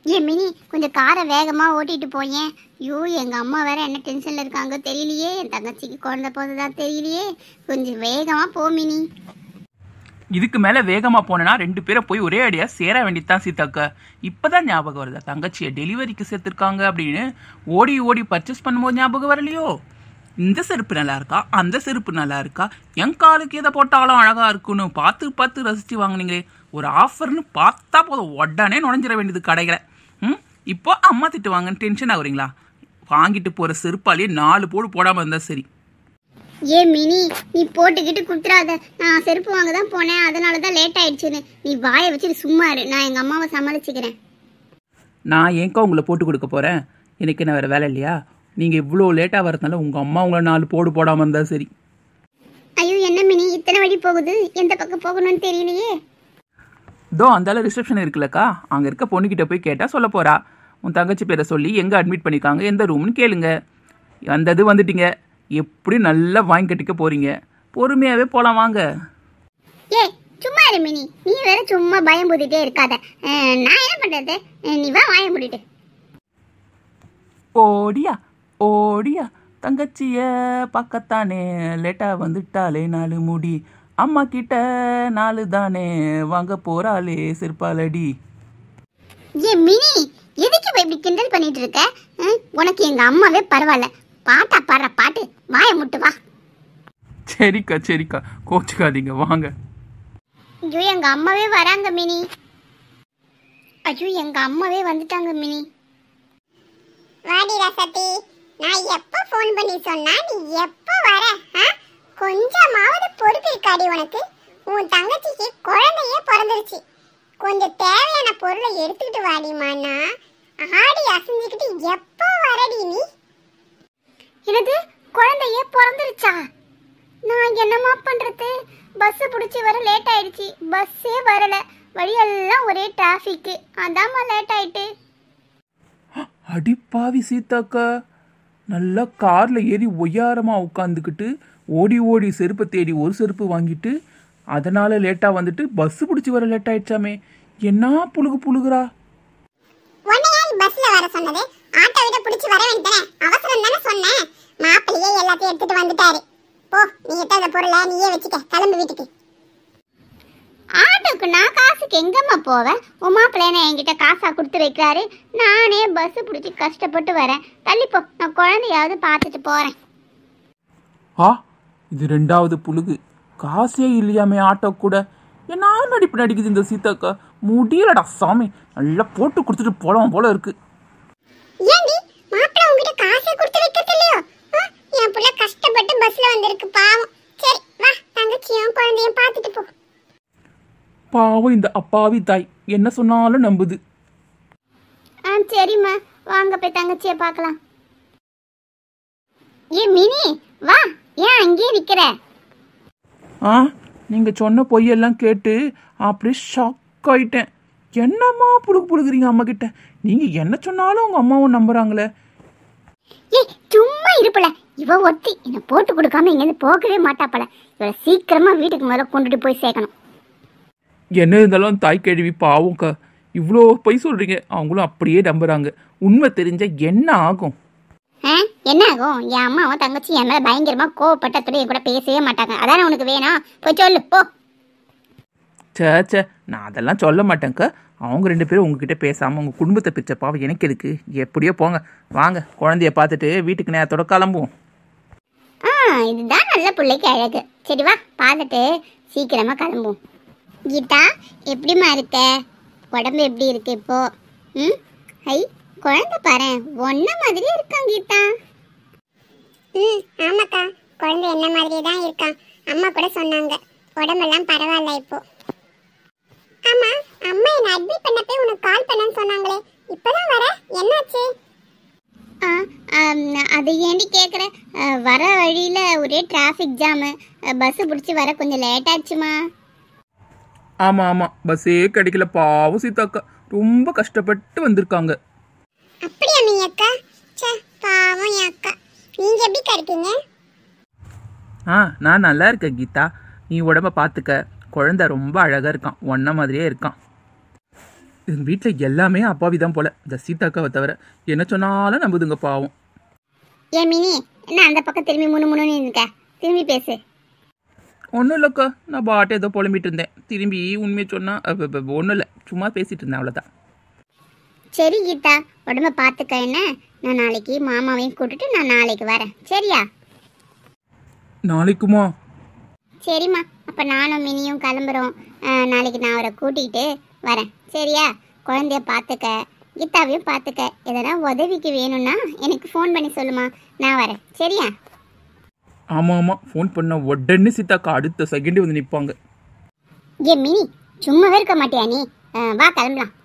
ஏ mini கொஞ்சம் காரை வேகமாக ஓட்டிட்டு போயேன் ஐயோ எங்கள் அம்மா வேற என்ன டென்ஷனில் இருக்காங்க தெரியலையே என் தங்கச்சிக்கு குழந்த போததா தெரியலையே கொஞ்சம் வேகமாக போ மினி இதுக்கு மேலே வேகமாக போனேன்னா ரெண்டு பேரை போய் ஒரே அடியாக சேர வேண்டியதுதான் சீதாக்கா இப்போதான் ஞாபகம் வருது தங்கச்சியை டெலிவரிக்கு சேர்த்துருக்காங்க அப்படின்னு ஓடி ஓடி பர்ச்சேஸ் பண்ணும்போது ஞாபகம் வரலையோ இந்த செருப்பு நல்லா இருக்கா அந்த செருப்பு நல்லா இருக்கா என் காலுக்கு எதை போட்டாலும் அழகா இருக்குன்னு பார்த்து பார்த்து ரசிச்சு வாங்குனீங்களே ஒரு ஆஃபர்னு பார்த்தா போதும் உடனே நுழைஞ்சிட வேண்டியது கடைகளை ம் இப்போ அம்மா திட்டுவாங்கன்னு டென்ஷன் ஆகுறீங்களா வாங்கிட்டு போகிற செருப்பாலேயே நாலு போடு போடாமல் இருந்தால் சரி ஏ மினி நீ போட்டுக்கிட்டு குடுத்துறாத நான் செருப்பு வாங்க தான் போனேன் அதனால தான் லேட் ஆயிடுச்சுன்னு நீ வாயை வச்சுட்டு சும்மா இரு நான் எங்கள் அம்மாவை சமாளிச்சுக்கிறேன் நான் ஏன்க்கா உங்களை போட்டு கொடுக்க போகிறேன் எனக்கு என்ன வேறு வேலை இல்லையா நீங்கள் இவ்வளோ லேட்டாக வரதுனால உங்கள் அம்மா உங்களை நாலு போடு போடாமல் இருந்தால் சரி ஐயோ என்ன மினி இத்தனை வழி போகுது எந்த பக்கம் போகணும்னு தெரியலையே இதோ அந்தால ரிசப்ஷன் இருக்குல்லக்கா அங்கே இருக்க பொண்ணுக்கிட்ட போய் கேட்டால் சொல்ல போகிறா உன் தங்கச்சி பேரை சொல்லி எங்கே அட்மிட் பண்ணியிருக்காங்க எந்த ரூம்னு கேளுங்க அந்த இது வந்துட்டீங்க எப்படி நல்லா வாங்கி கட்டிக்க போகிறீங்க பொறுமையாகவே போகலாம் வாங்க ஏ சும்மா இரு மினி நீ வேற சும்மா பயம் பூத்திட்டே இருக்காத அஹ், நான் என்ன பண்றது அஹ், நீ வா வாய மூடிட்டு ஓடியா ஓடியா தங்கச்சிய பக்கத்தானே லேட்டாக வந்துட்டாலே நாலு முடி அம்மா கிட்ட நாலு தானே வாங்க போறாளே செருப்பாலடி ஏ மினி எதுக்கு இப்ப இப்படி கிண்டல் பண்ணிட்டு இருக்க அஹ், உனக்கு எங்க அம்மாவே பரவாயில்ல பாட்டா பாடுற பாட்டு வாய முட்டு வா சரிக்கா சரிக்கா கோச்சுக்காதீங்க வாங்க ஐயோ எங்க அம்மாவே வராங்க மினி ஐயோ எங்க அம்மாவே வந்துட்டாங்க மினி வாடி ரசத்தி நான் எப்போ ஃபோன் பண்ணி சொன்னா நீ எப்போ வர ஆ? கொஞ்சமாவது பொறுப்பு இருக்காடி உனக்கு உன் தங்கச்சிக்கு குழந்தையே பிறந்துருச்சு கொஞ்சம் தேவையான பொருளை எடுத்துக்கிட்டு வாடிமாண்ணா ஆடி அசைஞ்சுக்கிட்டு எப்போ வரடி நீ எனது குழந்தையே பிறந்துருச்சா நான் என்னம்மா பண்றது பஸ் பிடிச்சி வர லேட் ஆயிடுச்சு பஸ்ஸே வரல வழியெல்லாம் ஒரே டிராஃபிக்கு அதாம்மா லேட் ஆயிட்டு அடிப்பாவி சீதாக்கா நல்லா கார்ல ஏறி ஒய்யாரமா உட்காந்துக்கிட்டு ஓடி ஓடி செருப்பை தேடி ஒரு செருப்பு வாங்கிட்டு அதனால லேட்டா வந்துட்டு பஸ் பிடிச்சி வர லேட் ஆயிடுச்சாமே என்ன புழுகு புழுகுறா உன்னை யார் பஸ்ல வர சொன்னது ஆட்டோ விட பிடிச்சி வர வேண்டியதானே அவசரம் தானே சொன்னேன் மாப்பிள்ளையே எல்லாத்தையும் எடுத்துட்டு வந்துட்டாரு போ நீ எட்டாத பொருளை நீயே வச்சுக்க கிளம்பு வீட்டுக்கு ஆட்டோக்கு நான் காசுக்கு எங்கம்மா போவேன் உன் மாப்பிள்ளை என்ன என்கிட்ட காசா கொடுத்து வைக்கிறாரு நானே பஸ் பிடிச்சி கஷ்டப்பட்டு வரேன் தள்ளிப்போ நான் குழந்தையாவது பார்த்துட்டு போறேன் ஆ இது ரெண்டாவது புழுகு காசே இல்லையாமே ஆட்டோ கூட என்ன நடிப்பு நடிக்குது இந்த சீதாக்கா முடியலடா சாமி நல்லா போட்டு கொடுத்துட்டு போலாம் போல இருக்கு ஏண்டி மாப்பிள்ளை உங்ககிட்ட காசே கொடுத்து வைக்கிறது இல்லையோ ஆ, என் புள்ள கஷ்டப்பட்டு பஸ்ல வந்திருக்கு பாவம் சரி வா தங்கச்சியும் குழந்தையும் பார்த்துட்டு போ பாவம் இந்த அப்பாவி தாய் என்ன சொன்னாலும் நம்புது ஆ சரிம்மா வாங்க போய் தங்கச்சியை பார்க்கலாம் ஏ மினி வா ஏன் அங்கேயே நிக்கிற ஆ நீங்கள் சொன்ன பொய்யெல்லாம் கேட்டு அப்படியே ஷாக் ஆயிட்டேன் என்னம்மா புழுகு புழுகுறீங்க அம்மா கிட்ட நீங்கள் என்ன சொன்னாலும் உங்கள் அம்மாவும் நம்புறாங்களே ஏய் சும்மா இருப்பல இவ ஒத்தி என்னை போட்டு கொடுக்காம இங்கேருந்து போகவே மாட்டாப்பல இவளை சீக்கிரமா வீட்டுக்கு முதல்ல கொண்டுட்டு போய் சேர்க்கணும் என்ன இருந்தாலும் தாய் கேள்வி பாவம்க்கா இவ்வளோ பொய் சொல்கிறீங்க அவங்களும் அப்படியே நம்புறாங்க உண்மை தெரிஞ்ச என்ன ஆகும் ஆ என்ன ஆகும் என் அம்மாவும் தங்கச்சி என் மேல பயங்கரமா கோவப்பட்டத்தோட என் கூட பேசவே மாட்டாங்க அதானே உனக்கு வேணும் போய் சொல்லு போ சே சே நான் அதெல்லாம் சொல்ல மாட்டேங்க்கா அவங்க ரெண்டு பேரும் உங்ககிட்ட பேசாமல் உங்கள் குடும்பத்தை பிரிச்ச பாவம் எனக்கு எதுக்கு எப்படியோ போங்க வாங்க குழந்தைய பார்த்துட்டு வீட்டுக்கு நேரத்தோட கிளம்புவோம் ஆ இதுதான் நல்ல பிள்ளைக்கு அழகு சரி வா பார்த்துட்டு சீக்கிரமா கிளம்புவோம் கீதா எப்படிம்மா இருக்க உடம்பு எப்படி இருக்கு இப்போ ம் ஐ குழந்தை பாரு ஒன்ன மாதிரி இருக்கான் கீதா ம் ஆமாக்கா குழந்தை என்ன மாதிரியே தான் இருக்கான் அம்மா கூட சொன்னாங்க உடம்பெல்லாம் பரவாயில்ல இப்போ ஆமா அம்மா என்ன அட்மிட் பண்ண போய் உனக்கு கால் பண்ணன்னு சொன்னாங்களே இப்பதான் வர என்னாச்சு அது ஏண்டி கேட்குற வர வழியில் ஒரே டிராஃபிக் ஜாமு பஸ்ஸு பிடிச்சி வர கொஞ்சம் லேட் ஆச்சுமா ஆமாம் ஆமாம் பஸ்ஸே கிடைக்கல பாவம் சீதாக்கா ரொம்ப கஷ்டப்பட்டு வந்திருக்காங்க அப்படியா நீ அக்கா சே பாவம் என் அக்கா நீங்கள் எப்படிக்கா இருக்கீங்க ஆ நான் நல்லா இருக்கேன் கீதா நீ உடம்ப பார்த்துக்க குழந்தை ரொம்ப அழகாக இருக்கான் ஒன்ன மாதிரியே இருக்கான் எங்கள் வீட்டில் எல்லாமே அப்பாவி தான் போல இந்த சீதாக்காவை தவிர என்ன சொன்னாலும் நம்புதுங்க பாவம் ஏன் மினி என்ன அந்த பக்கம் திரும்பி முணு முணுன்னு இருக்க திரும்பி பேசு ஒன்றும் இல்லைக்கா நான் பாட்டு ஏதோ புலம்பிட்டு இருந்தேன் திரும்பி உண்மையை சொன்னால் ஒன்றும் இல்லை சும்மா பேசிட்டு இருந்தேன் அவ்வளோதான் சரி கீதா உடம்ப பார்த்துக்க என்ன நான் நாளைக்கு மாமாவையும் கூட்டிட்டு நான் நாளைக்கு வரேன் சரியா நாளைக்குமா சரிம்மா அப்போ நானும் மினியும் கிளம்புறோம் அஹ், நாளைக்கு நான் அவரை கூட்டிகிட்டு வரேன் சரியா குழந்தைய பார்த்துக்க கீதாவையும் பார்த்துக்க எதனா உதவிக்கு வேணும்னா எனக்கு ஃபோன் பண்ணி சொல்லுமா நான் வரேன் சரியா ஆமாம் ஆமாம் ஃபோன் பண்ண உடனே சீதாக்கா அடுத்த செகண்டே வந்து நிற்பாங்க ஏ மினி சும்மாவே இருக்க மாட்டியா நீ அஹ், வா கிளம்பலாம்